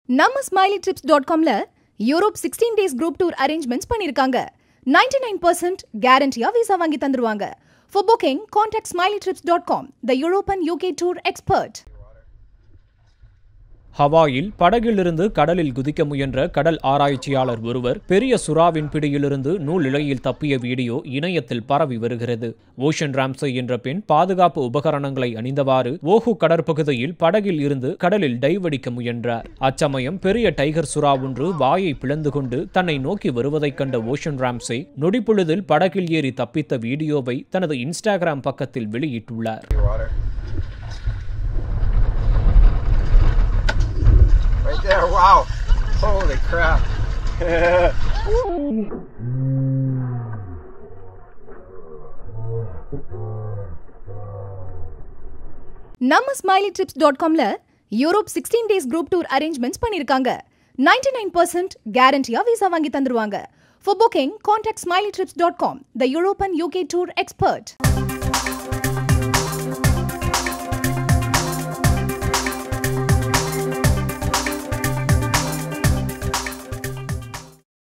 நம்ம Smiley Trips dot காம்ல Europe sixteen days group tour arrangements பண்ணிருக்காங்க நைன்டி நைன் பர்சன்ட் கேரண்டியா விசா வாங்கி தந்துருவாங்க For booking, contact smileytrips.com, the European UK tour expert. ஹவாயில் படகிலிருந்து கடலில் குதிக்க முயன்ற கடல் ஆராய்ச்சியாளர் ஒருவர் பெரிய சுறாவின் பிடியிலிருந்து நூல் இழையில் தப்பிய வீடியோ இணையத்தில் பரவி வருகிறது ஓஷன் ராம்சே என்ற பெண் பாதுகாப்பு உபகரணங்களை அணிந்தவாறு ஓஹு கடற்பகுதியில் படகில் இருந்து கடலில் டைவடிக்க முயன்றார் அச்சமயம் பெரிய டைகர் சுறா ஒன்று வாயை பிளந்து கொண்டு தன்னை நோக்கி வருவதைக் கண்ட ஓஷன் ராம்சே நொடிப்பொழுதில் படகில் ஏறி தப்பித்த வீடியோவை தனது இன்ஸ்டாகிராம் பக்கத்தில் வெளியிட்டுள்ளார் water. Right there, wow. Holy crap. நம்ம ஸ்மைலி ட்ரிப்ஸ் டாட் காம்ல Europe sixteen days group tour arrangements பண்ணிருக்காங்க நைன்டி நைன் பர்சன்ட் கேரண்டியா விசா வாங்கி தந்துருவாங்க For booking, contact smileytrips.com, the European UK tour expert.